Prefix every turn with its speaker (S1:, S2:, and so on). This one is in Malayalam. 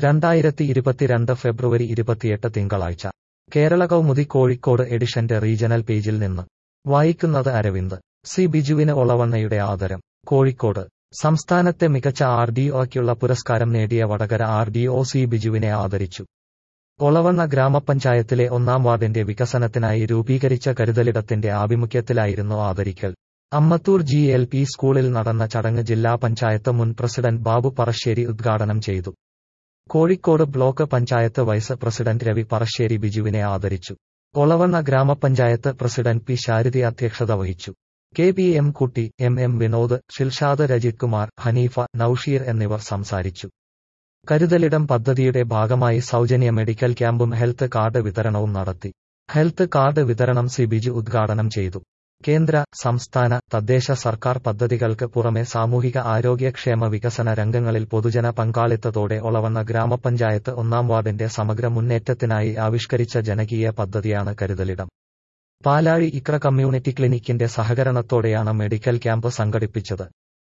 S1: രണ്ടായിരത്തി ഇരുപത്തിരണ്ട് ഫെബ്രുവരി ഇരുപത്തിയെട്ട് തിങ്കളാഴ്ച കേരള കൗമുദി കോഴിക്കോട് എഡിഷന്റെ റീജണൽ പേജിൽ നിന്ന് വായിക്കുന്നത് അരവിന്ദ് സി ബിജുവിന് ഒളവണ്ണയുടെ ആദരം കോഴിക്കോട് സംസ്ഥാനത്തെ മികച്ച ആർ ഡി ഒയ്ക്കുള്ള പുരസ്കാരം നേടിയ Vadakara R D O C ബിജുവിനെ ആദരിച്ചു ഒളവണ്ണ ഗ്രാമപഞ്ചായത്തിലെ ഒന്നാം വാർഡിന്റെ വികസനത്തിനായി രൂപീകരിച്ച കരുതലിടത്തിന്റെ ആഭിമുഖ്യത്തിലായിരുന്നു ആദരിക്കൽ അമ്മത്തൂർ ജി എൽ പി സ്കൂളിൽ നടന്ന ചടങ്ങ് ജില്ലാ പഞ്ചായത്ത് മുൻ പ്രസിഡന്റ് ബാബു പറശ്ശേരി ഉദ്ഘാടനം ചെയ്തു Kozhikode block panchayat vice president Ravi Parassery ബിജുവിനെ ആദരിച്ചു ഒളവണ്ണ ഗ്രാമപഞ്ചായത്ത് പ്രസിഡന്റ് പി ശാരദി അധ്യക്ഷത വഹിച്ചു K P M Kutty M M Vinod Shilshad Rajith Kumar Haneefa Nausheer എന്നിവർ സംസാരിച്ചു കരുതലിടം പദ്ധതിയുടെ ഭാഗമായി സൗജന്യ മെഡിക്കൽ ക്യാമ്പും ഹെൽത്ത് കാർഡ് വിതരണവും നടത്തി ഹെൽത്ത് കാർഡ് വിതരണം സി ബിജു ഉദ്ഘാടനം ചെയ്തു കേന്ദ്ര സംസ്ഥാന തദ്ദേശ സർക്കാർ പദ്ധതികൾക്ക് പുറമെ സാമൂഹിക ആരോഗ്യക്ഷേമ വികസന രംഗങ്ങളിൽ പൊതുജന പങ്കാളിത്തത്തോടെ ഒളവണ്ണ ഗ്രാമപഞ്ചായത്ത് ഒന്നാം വാർഡിന്റെ സമഗ്ര മുന്നേറ്റത്തിനായി ആവിഷ്കരിച്ച ജനകീയ പദ്ധതിയാണ് കരുതലിടം പാലാഴി ഇക്ര കമ്മ്യൂണിറ്റി ക്ലിനിക്കിന്റെ സഹകരണത്തോടെയാണ് മെഡിക്കൽ ക്യാമ്പ് സംഘടിപ്പിച്ചത്